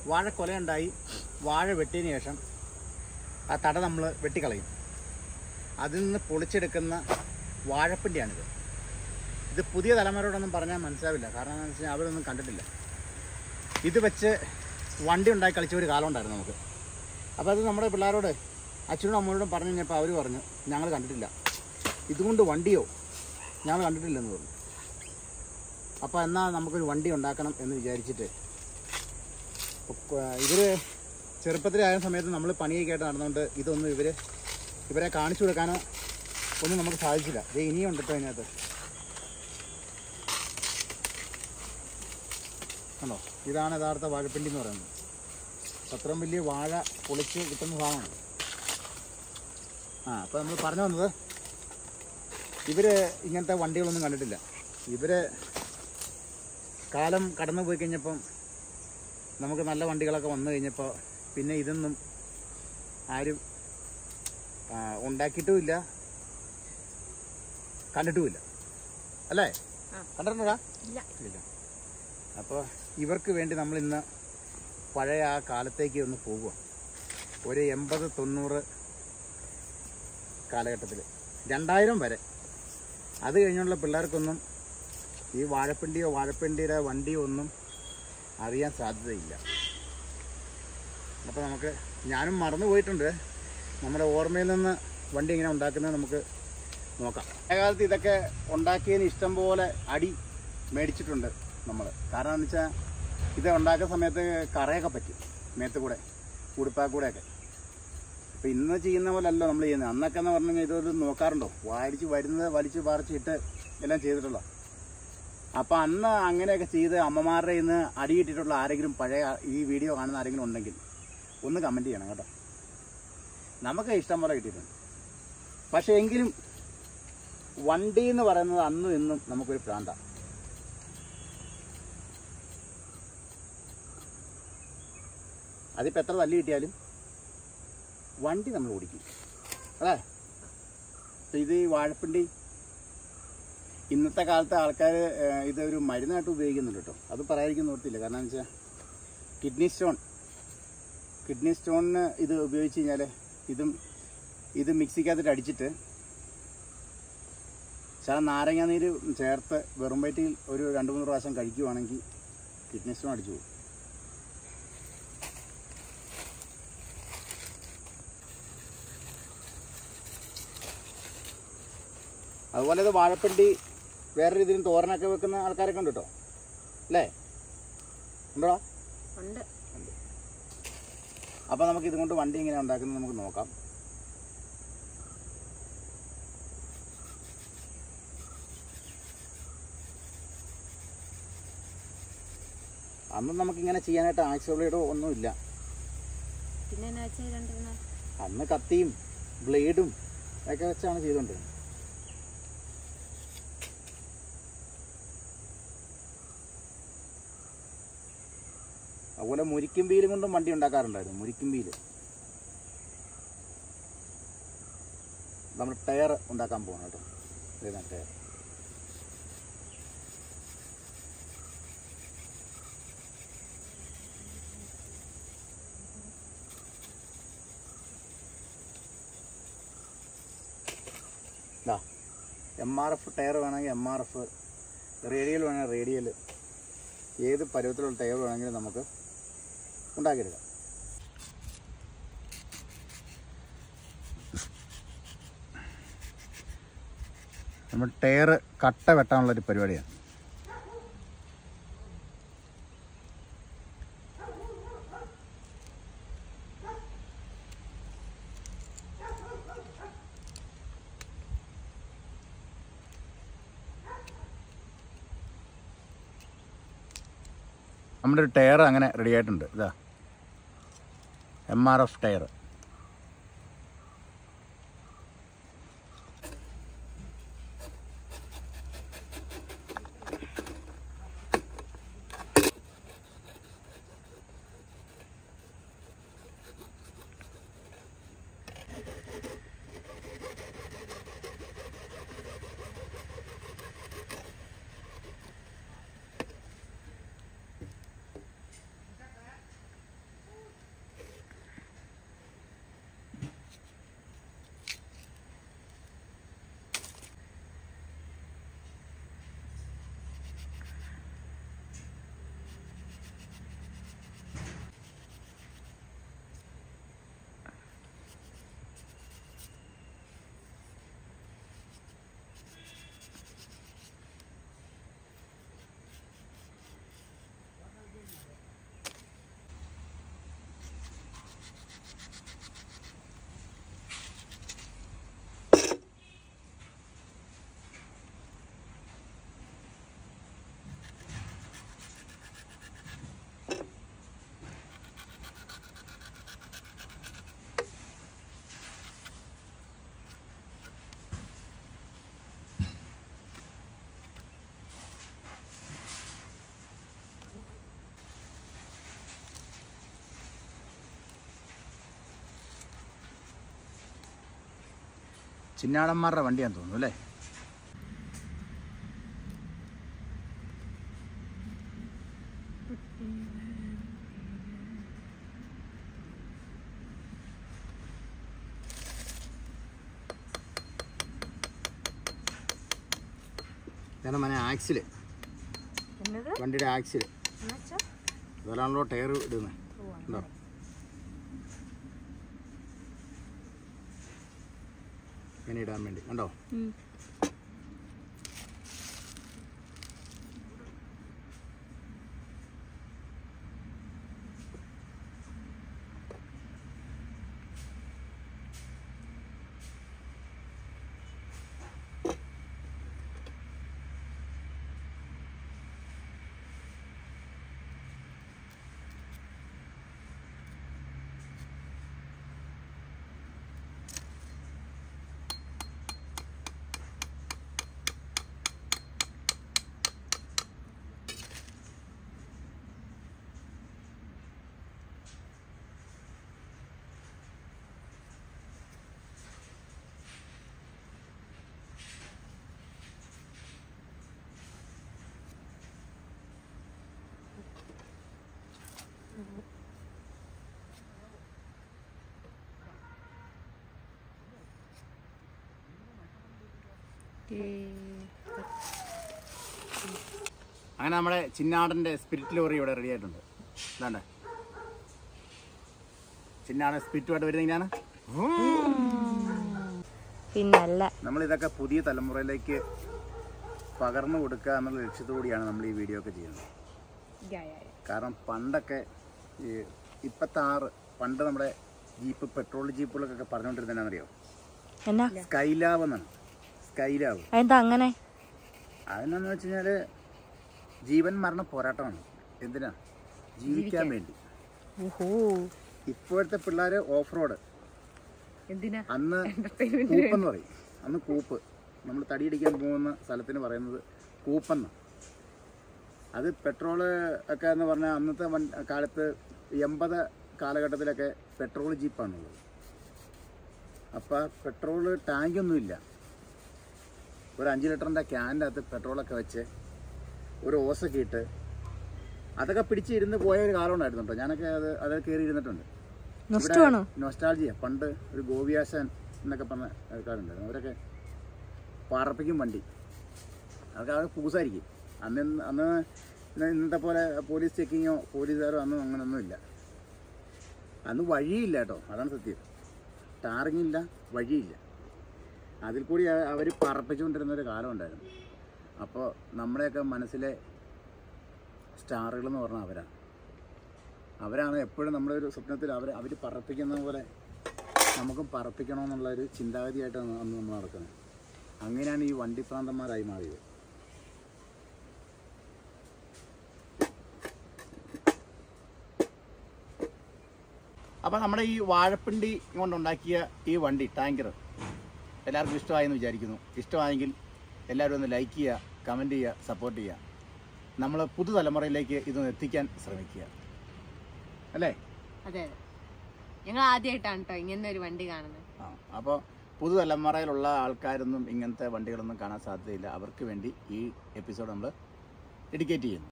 വാഴ കൊലയുണ്ടായി വാഴ വെട്ടിയതിന് ശേഷം ആ തട നമ്മൾ വെട്ടിക്കളയും അതിൽ നിന്ന് പൊളിച്ചെടുക്കുന്ന വാഴപ്പിണ്ടിയാണിത് ഇത് പുതിയ തലമുറയോടൊന്നും പറഞ്ഞാൽ മനസ്സിലാവില്ല കാരണം എന്താണെന്ന് വെച്ച് കഴിഞ്ഞാൽ അവരൊന്നും കണ്ടിട്ടില്ല ഇത് വെച്ച് വണ്ടി ഉണ്ടാക്കി കളിച്ച ഒരു കാലം ഉണ്ടായിരുന്നു നമുക്ക് അപ്പോൾ അത് നമ്മുടെ പിള്ളേരോട് അച്ഛനോടും അമ്മയോടും പറഞ്ഞു കഴിഞ്ഞപ്പോൾ അവർ പറഞ്ഞു ഞങ്ങൾ കണ്ടിട്ടില്ല ഇതുകൊണ്ട് വണ്ടിയോ ഞങ്ങൾ കണ്ടിട്ടില്ലെന്ന് പറഞ്ഞു അപ്പോൾ എന്നാൽ നമുക്കൊരു വണ്ടി ഉണ്ടാക്കണം എന്ന് വിചാരിച്ചിട്ട് ഇവർ ചെറുപ്പത്തിലായ സമയത്ത് നമ്മൾ പണിയൊക്കെ ആയിട്ട് നടന്നുകൊണ്ട് ഇതൊന്നും ഇവർ ഇവരെ കാണിച്ചു കൊടുക്കാനോ ഒന്നും നമുക്ക് സാധിച്ചില്ല ഇത് ഇനിയും ഉണ്ട് കേട്ടോ അതിനകത്ത് കണ്ടോ ഇതാണ് യഥാർത്ഥ വാഴപ്പിണ്ടി എന്ന് പറയുന്നത് അത്രയും വലിയ വാഴ പൊളിച്ച് കിട്ടുന്ന സാധനമാണ് ആ അപ്പോൾ നമ്മൾ പറഞ്ഞു വന്നത് ഇവര് ഇങ്ങനത്തെ വണ്ടികളൊന്നും കണ്ടിട്ടില്ല ഇവര് കാലം കടന്നു പോയി കഴിഞ്ഞപ്പം നമുക്ക് നല്ല വണ്ടികളൊക്കെ വന്നു കഴിഞ്ഞപ്പോൾ പിന്നെ ഇതൊന്നും ആരും ആ, ഉണ്ടാക്കിയിട്ടുമില്ല കണ്ടിട്ടുമില്ല അല്ലേ ആ. കണ്ടിട്ടുണ്ടോടാ ഇല്ല ഇല്ല അപ്പോൾ ഇവർക്ക് വേണ്ടി നമ്മൾ ഇന്ന് പഴയ ആ കാലത്തേക്ക് ഒന്ന് പോകുക ഒരു എൺപത് തൊണ്ണൂറ് കാലഘട്ടത്തിൽ രണ്ടായിരം വരെ അത് കഴിഞ്ഞുള്ള പിള്ളേർക്കൊന്നും ഈ വാഴപ്പിണ്ടിയോ വാഴപ്പിണ്ടിയുടെ വണ്ടിയോ ഒന്നും അറിയാൻ സാധ്യതയില്ല അപ്പോൾ നമുക്ക് ഞാനും മറന്നു പോയിട്ടുണ്ട് നമ്മുടെ ഓർമ്മയിൽ നിന്ന് വണ്ടി എങ്ങനെ ഉണ്ടാക്കുന്നത് നമുക്ക് നോക്കാം കാലത്ത് ഇതൊക്കെ ഉണ്ടാക്കിയതിന് ഇഷ്ടം പോലെ അടി മേടിച്ചിട്ടുണ്ട് നമ്മൾ കാരണം എന്ന് വെച്ചാൽ ഇത് ഉണ്ടാക്കുന്ന സമയത്ത് കറയൊക്കെ പറ്റും മേത്ത് കൂടെ ഉടുപ്പാ കൂടെയൊക്കെ അപ്പം ഇന്ന് ചെയ്യുന്ന പോലെ അല്ല നമ്മൾ ചെയ്യുന്നത് അന്നൊക്കെ എന്ന് പറഞ്ഞു കഴിഞ്ഞാൽ ഇതൊരു നോക്കാറുണ്ടോ വാരിച്ച് വരുന്നത് വലിച്ച് പറിച്ചിട്ട് എല്ലാം ചെയ്തിട്ടുള്ള അപ്പം അന്ന് അങ്ങനെയൊക്കെ ചെയ്ത് അമ്മമാരുടെ ഇന്ന് അടി കിട്ടിയിട്ടുള്ള ആരെങ്കിലും പഴയ ഈ വീഡിയോ കാണുന്ന ആരെങ്കിലും ഉണ്ടെങ്കിൽ ഒന്ന് കമൻറ്റ് ചെയ്യണം കേട്ടോ നമുക്ക് ഇഷ്ടം പോലെ കിട്ടിയിട്ടുണ്ട് പക്ഷേ എങ്കിലും വണ്ടി എന്ന് പറയുന്നത് അന്നും ഇന്നും നമുക്കൊരു പ്രാന്താണ് അതിപ്പോൾ എത്ര തല്ലി കിട്ടിയാലും വണ്ടി നമ്മൾ ഓടിക്കും അല്ലേ ഇപ്പൊ ഇത് ഈ വാഴപ്പിണ്ടി ഇന്നത്തെ കാലത്തെ ആൾക്കാർ ഇതൊരു മരുന്നായിട്ട് ഉപയോഗിക്കുന്നുണ്ട് കേട്ടോ അത് പറയാതിരിക്കുന്ന ഓർത്തില്ല കാരണം എന്ന് വെച്ചാൽ കിഡ്നി സ്റ്റോൺ കിഡ്നി സ്റ്റോണിന് ഇത് ഉപയോഗിച്ച് കഴിഞ്ഞാൽ ഇതും ഇത് മിക്സിക്കകത്തിട്ട് അടിച്ചിട്ട് ചില നാരങ്ങ നീര് ചേർത്ത് വെറും വയറ്റിൽ ഒരു രണ്ട് മൂന്ന് പ്രാവശ്യം കഴിക്കുവാണെങ്കിൽ കിഡ്നി സ്റ്റോൺ അടിച്ചു പോകും അതുപോലെ ഇത് വാഴപ്പിണ്ടി വേറെ രീതിയിൽ തോരനൊക്കെ വെക്കുന്ന ആൾക്കാരൊക്കെ ഉണ്ട് കേട്ടോ അല്ലേ ഉണ്ടോ ഉണ്ട് അപ്പോൾ നമുക്ക് ഇതുകൊണ്ട് വണ്ടി എങ്ങനെ ഉണ്ടാക്കുന്നത് നമുക്ക് നോക്കാം അന്ന് നമുക്ക് ഇങ്ങനെ ചെയ്യാനായിട്ട് ആക്സിബ്ലേഡോ ഒന്നുമില്ല പിന്നെ എന്നാ ചെയ്തോണ്ടിരുന്ന അന്ന് കത്തിയും ബ്ലേഡും ഒക്കെ വെച്ചാണ് ചെയ്തുകൊണ്ടിരുന്നത് അതുപോലെ മുരിക്കും വീലും കൊണ്ടും വണ്ടി ഉണ്ടാക്കാറുണ്ടായിരുന്നു മുരിക്കും വീല് നമ്മൾ ടയർ ഉണ്ടാക്കാൻ പോകണം കേട്ടോ ഇതാണ് ടയർ ഇതാ എം ആർ എഫ് ടയർ വേണമെങ്കിൽ എം ആർ എഫ് റേഡിയൽ വേണമെങ്കിൽ റേഡിയൽ ഏത് പരുവത്തിലുള്ള ടയർ വേണമെങ്കിലും നമുക്ക് ഉണ്ടാക്കിയെടുക്കാം നമ്മൾ ടയർ കട്ട വെട്ടാനുള്ളൊരു പരിപാടിയാണ് നമ്മുടെ ഒരു ടയർ അങ്ങനെ റെഡി ആയിട്ടുണ്ട് ഇതാ എം ആർ എഫ് ടയർ ചിന്നാടന്മാരുടെ വണ്ടിയാന്ന് തോന്നുന്നു അല്ലേ ഇതാണ് മനെ ആക്സില് എന്നത് വണ്ടിയുടെ ആക്സില് എന്നുവെച്ചാ അതുപോലാണല്ലോ ടയർ ഇടുന്നത് ഉണ്ടോ ഇങ്ങനെ ഇടാൻ വേണ്ടി കണ്ടോ അങ്ങനെ നമ്മുടെ ചിന്നാടൻ്റെ സ്പിരിറ്റ് ലോറി ഇവിടെ റെഡി ആയിട്ടുണ്ട് ഇതാണ്ട് ചിന്നാടൻ സ്പിരിറ്റുമായിട്ട് വരുന്നതിനാണ് പിന്നല്ല നമ്മൾ ഇതൊക്കെ പുതിയ തലമുറയിലേക്ക് പകർന്നു കൊടുക്കുക എന്നുള്ള ലക്ഷ്യത്തോടെയാണ് നമ്മൾ ഈ വീഡിയോ ഒക്കെ ചെയ്യുന്നത് കാരണം പണ്ടൊക്കെ ഈ ഇപ്പത്തെ ആറ് പണ്ട് നമ്മുടെ ജീപ്പ് പെട്രോൾ ജീപ്പുകളൊക്കെ പറഞ്ഞുകൊണ്ടിരുന്നറിയോ എന്നാ സ്കൈലാവ് എന്നാണ് സ്കൈലാവ് അതെന്താ അങ്ങനെ അതെന്നാന്ന് വെച്ച് കഴിഞ്ഞാല് ജീവൻ മരണ പോരാട്ടമാണ് എന്തിനാ ജീവിക്കാൻ വേണ്ടി ഓഹോ ഇപ്പോഴത്തെ പിള്ളേര് ഓഫ് റോഡ് എന്തിനാ അന്ന് കൂപ്പെന്ന് പറയും അന്ന് കൂപ്പ് നമ്മൾ തടിയടിക്കാൻ പോകുന്ന സ്ഥലത്തിന് പറയുന്നത് കൂപ്പെന്ന് അത് പെട്രോള് ഒക്കെ എന്ന് പറഞ്ഞാൽ അന്നത്തെ വൺ- കാലത്ത് എൺപത് കാലഘട്ടത്തിലൊക്കെ പെട്രോൾ ജീപ്പാണുള്ളത് അപ്പം പെട്രോള് ടാങ്കൊന്നുമില്ല ഒരു അഞ്ച് ലിറ്ററിൻ്റെ ക്യാൻ്റെ അകത്ത് പെട്രോളൊക്കെ വെച്ച് ഒരു ഓസൊക്കെ ഇട്ട് അതൊക്കെ പിടിച്ചിരുന്ന് പോയ ഒരു കാലം ഉണ്ടായിരുന്നു കേട്ടോ ഞാനൊക്കെ അത് അത് കയറി ഇരുന്നിട്ടുണ്ട് നഷ്ടമാണോ നൊസ്റ്റാൾജിയ പണ്ട് ഒരു ഗോപിയാശാൻ എന്നൊക്കെ പറഞ്ഞ ആൾക്കാരുണ്ടായിരുന്നു അവരൊക്കെ പാറപ്പിക്കും വണ്ടി അതൊക്കെ അവിടെ പൂസായിരിക്കും അന്ന് ഇന്ന് അന്ന് ഇന്ന് ഇന്നത്തെ പോലെ പോലീസ് ചെക്കിങ്ങോ പോലീസുകാരോ അന്നും അങ്ങനൊന്നും ഇല്ല അന്ന് വഴിയില്ല കേട്ടോ അതാണ് സത്യം ടാറിങ് ഇല്ല വഴിയില്ല അതിൽ കൂടി അവർ പറപ്പിച്ചുകൊണ്ടിരുന്ന ഒരു കാലം ഉണ്ടായിരുന്നു അപ്പോൾ നമ്മുടെയൊക്കെ മനസ്സിലെ സ്റ്റാറുകൾ എന്ന് പറഞ്ഞാൽ അവരാണ് അവരാണ് എപ്പോഴും നമ്മുടെ ഒരു സ്വപ്നത്തിൽ അവർ അവർ പറപ്പിക്കുന്ന പോലെ നമുക്കും പറപ്പിക്കണമെന്നുള്ള ഒരു ചിന്താഗതിയായിട്ടാണ് അന്ന് നമ്മൾ നടക്കുന്നത് അങ്ങനെയാണ് ഈ വണ്ടിപ്രാന്തന്മാരായി മാറിയത് അപ്പോൾ നമ്മുടെ ഈ വാഴപ്പിണ്ടി കൊണ്ടുണ്ടാക്കിയ ഈ വണ്ടി ടാങ്കർ എല്ലാവർക്കും ഇഷ്ടമായെന്ന് വിചാരിക്കുന്നു ഇഷ്ടമായെങ്കിൽ എല്ലാവരും ഒന്ന് ലൈക്ക് ചെയ്യുക കമൻറ്റ് ചെയ്യുക സപ്പോർട്ട് ചെയ്യുക നമ്മൾ പുതുതലമുറയിലേക്ക് ഇതൊന്ന് എത്തിക്കാൻ ശ്രമിക്കുക അല്ലേ അതെ അതെ ഞങ്ങൾ ആദ്യമായിട്ടാണ് കേട്ടോ ഇങ്ങനെ ഒരു വണ്ടി കാണുന്നത് ആ അപ്പോൾ പുതുതലമുറയിലുള്ള ആൾക്കാരൊന്നും ഇങ്ങനത്തെ വണ്ടികളൊന്നും കാണാൻ സാധ്യതയില്ല അവർക്ക് വേണ്ടി ഈ എപ്പിസോഡ് നമ്മൾ ഡെഡിക്കേറ്റ് ചെയ്യുന്നു